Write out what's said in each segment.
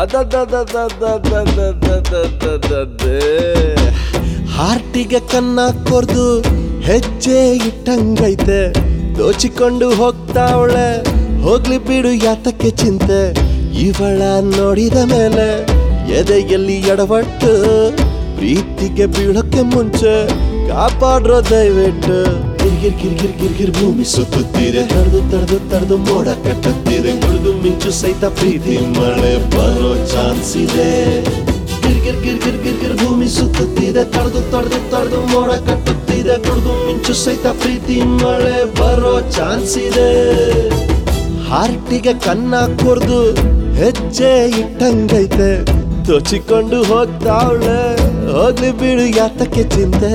ಹಾರ್ಟಿಗೆ ಕನ್ನ ಕೊರ್ದು ಹೆಜ್ಜೆ ಇಟ್ಟಂಗೈತೆ ದೋಚಿಕೊಂಡು ಹೋಗ್ತಾವಳೆ ಹೋಗ್ಲಿ ಬಿಡು ಯಾತಕ್ಕೆ ಚಿಂತೆ ಇವಳ ನೋಡಿದ ಮೇಲೆ ಎದೆಯಲ್ಲಿ ಎಡವಟ್ಟು ಪ್ರೀತಿಗೆ ಬೀಳೋಕೆ ಮುಂಚೆ ಕಾಪಾಡ್ರೋ ದಯವಿಟ್ಟು ಗಿರ್ಗಿರ್ ಗಿರ್ಗಿರ್ ಗಿರ್ಗಿರ್ ಭೂಮಿ ಸುತ್ತುತ್ತೀರೆ ತಡೆದು ತಡೆದು ತಡೆದು ಮೋಡ ಕಟ್ಟುತ್ತೀರೆ ಗುಡುಗು ಮಿಂಚು ಸಹಿತ ಪ್ರೀತಿ ಮಳೆ ಬರೋ ಚಾನ್ಸ್ ಇದೆ ಗಿರ್ಗಿರ್ ಗಿರ್ಗಿರ್ ಗಿರ್ಗಿರ್ ಭೂಮಿ ಸುತ್ತುತ್ತಿದೆ ತಡೆದು ತಡೆದು ತಡೆದು ಮೋಡ ಕಟ್ಟುತ್ತಿದೆ ಗುಡುಗು ಮಿಂಚು ಸಹಿತ ಪ್ರೀತಿ ಮಳೆ ಬರೋ ಚಾನ್ಸ್ ಇದೆ ಹಾರ್ಟಿಗೆ ಕನ್ನ ಕೊರ್ದು ಹೆಜ್ಜೆ ಇಟ್ಟಂಗೈತೆ ದೋಚಿಕೊಂಡು ಹೋಗ್ತಾವಳೆ ಹೋಗ್ಲಿ ಬಿಡು ಯಾತಕ್ಕೆ ಚಿಂತೆ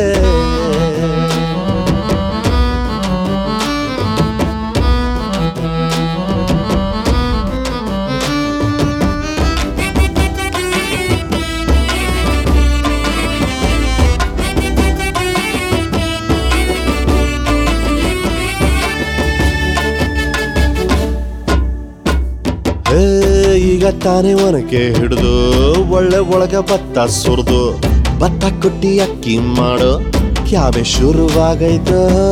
ಏ, ಈಗ ತಾನೇ ಒನಕೆ ಹಿಡಿದು ಒಳ್ಳೆ ಒಳಗ ಭತ್ತ ಸುರಿದು ಭತ್ತ ಕೊಟ್ಟಿ ಅಕ್ಕಿ ಮಾಡು ಕ್ಯಾಬೆ ಶುರುವಾಗೈತ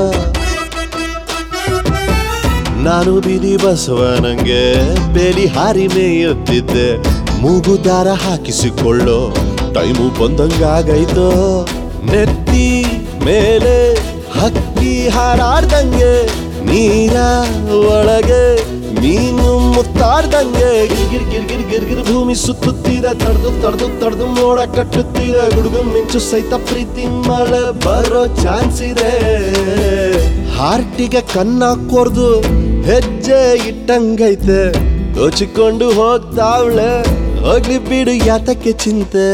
ನಾನು ಬೀದಿ ಬಸವನಂಗೆ ಬೇಲಿ ಹಾರಿ ಮೇಯುತ್ತಿದ್ದೆ ಮೂಗು ದಾರ ಹಾಕಿಸಿಕೊಳ್ಳೋ ಟೈಮು ಬಂದಂಗಾಗೈತೋ ನೆತ್ತಿ ಮೇಲೆ ಹಕ್ಕಿ ಹಾರಾಡ್ದಂಗೆ ನೀರ ಒಳಗೆ ನೀನು ಮುತ್ತಾಡ್ದಂಗೆ ಗಿರ್ಗಿರ್ ಗಿರ್ಗಿರ್ ಗಿರ್ಗಿರ್ ಭೂಮಿ ಸುತ್ತುತ್ತೀರ ತಡ್ದು ತಡ್ದು ತಡ್ದು ಮೋಡ ಕಟ್ಟುತ್ತೀರ ಗುಡುಗು ಮಿಂಚು ಸಹಿತ ಪ್ರೀತಿ ಮಳೆ ಬರೋ ಚಾನ್ಸ್ ಇದೆ ಹಾರ್ಟಿಗೆ ಕನ್ನ ಕೊರ್ದು ಹೆಜ್ಜೆ ಇಟ್ಟಂಗೈತೆ ದೋಚಿಕೊಂಡು ಹೋಗ್ತಾವಳೆ ಹೋಗ್ಲಿ ಬಿಡು ಯಾತಕ್ಕೆ ಚಿಂತೆ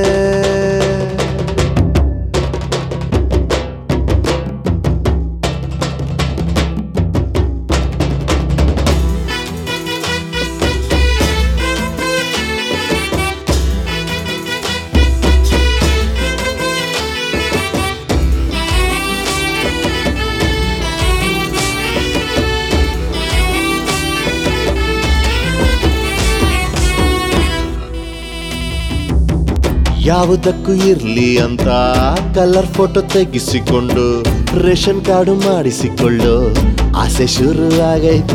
ಯಾವುದಕ್ಕೂ ಇರ್ಲಿ ಅಂತ ಕಲರ್ ಫೋಟೋ ತೆಗಿಸಿಕೊಂಡು ರೇಷನ್ ಕಾರ್ಡು ಮಾಡಿಸಿಕೊಳ್ಳು ಆಸೆ ಶುರು ಆಗೈತ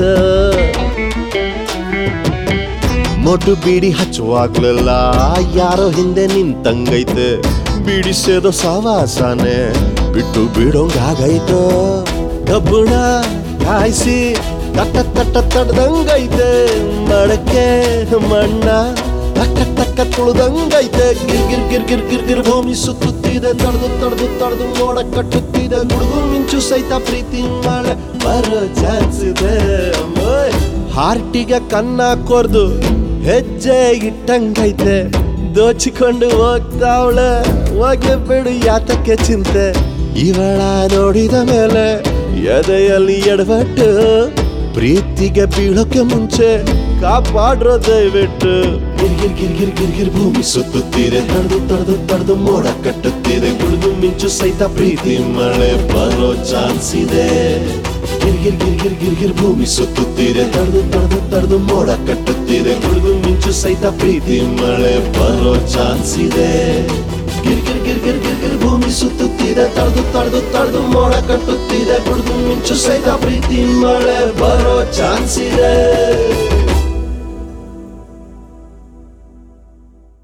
ಮೊಟು ಬೀಡಿ ಹಚ್ಚುವಾಗ್ಲೆಲ್ಲ ಯಾರೋ ಹಿಂದೆ ನಿಂತಂಗೈತೆ ಬೀಡಿ ಸೇದೋ ಸಾವಾಸನೆ ಬಿಟ್ಟು ಬಿಡೋಂಗಾಗೈತೋ ಕಬ್ಬುಣ ಕಾಯಿಸಿ ತಟ್ಟ ತಟ್ಟ ತಡ್ದಂಗೈತೆ ಮಡಕೆ ಮಣ್ಣ ತಕ್ಕ ತಕ್ಕ ತುಳಿದಂಗೈತೆ ಗಿರ್ ಗಿರ್ ಗಿರ್ ಗಿರ್ ಗಿರ್ ಗಿರ್ ಭೂಮಿ ಸುತ್ತುತ್ತಿದೆ ತಡೆದು ತಡೆದು ತಡೆದು ಮೋಡ ಕಟ್ಟುತ್ತಿದೆ ಗುಡುಗು ಮಿಂಚು ಸಹಿತ ಪ್ರೀತಿ ಮಳೆ ಬರೋ ಚಾನ್ಸ್ ಇದೆ ಅಮ್ಮೋಯ್. ಹಾರ್ಟಿಗೆ ಕನ್ನ ಕೊರ್ದು ಹೆಜ್ಜೆ ಇಟ್ಟಂಗೈತೆ ದೋಚಿಕೊಂಡು ಹೋಗ್ತಾವಳೆ ಹೋಗಿ ಬಿಡು ಯಾತಕ್ಕೆ ಚಿಂತೆ ಇವಳ ನೋಡಿದ ಮೇಲೆ ಎದೆಯಲ್ಲಿ ಎಡವಟ್ಟು ಪ್ರೀತಿಗೆ ಬೀಳೋಕೆ ಮುಂಚೆ ಕಾಪಾಡ್ರೋ ದಯವಿಟ್ಟು ಗಿರ್ಗಿರ್ ಗಿರ್ಗಿರ್ ಗಿರ್ಗಿರ್ ಭೂಮಿ ಸುತ್ತುತ್ತೀರೆ ತಡೆದು ತಡೆದು ತಡೆದು ಮೋಡ ಕಟ್ಟುತ್ತೀರೆ ಗುಡುಗು ಮಿಂಚು ಸಹಿತ ಪ್ರೀತಿ ಮಳೆ ಬರೋ ಚಾನ್ಸ್ ಇದೆ ಗಿರ್ಗಿರ್ ಗಿರ್ಗಿರ್ ಗಿರ್ಗಿರ್ ಭೂಮಿ ಸುತ್ತುತ್ತೀರೆ ತಡೆದು ತಡೆದು ತಡೆದು ಮೋಡ ಕಟ್ಟುತ್ತೀರೆ ಗುಡುಗು ಮಿಂಚು ಸಹಿತ ಪ್ರೀತಿ ಮಳೆ ಬರೋ ಚಾನ್ಸ್ ಇದೆ ಗಿರ್ಗಿರ್ ಗಿರ್ಗಿರ್ ಗಿರ್ಗಿರ್ ಭೂಮಿ ಸುತ್ತುತ್ತಿದೆ ತಡೆದು ತಡೆದು ತಡೆದು ಮೋಡ ಕಟ್ಟುತ್ತಿದೆ ಗುಡುಗು ಮಿಂಚು ಸಹಿತ ಪ್ರೀತಿ ಮಳೆ ಬರೋ ಚಾನ್ಸ್ ಇದೆ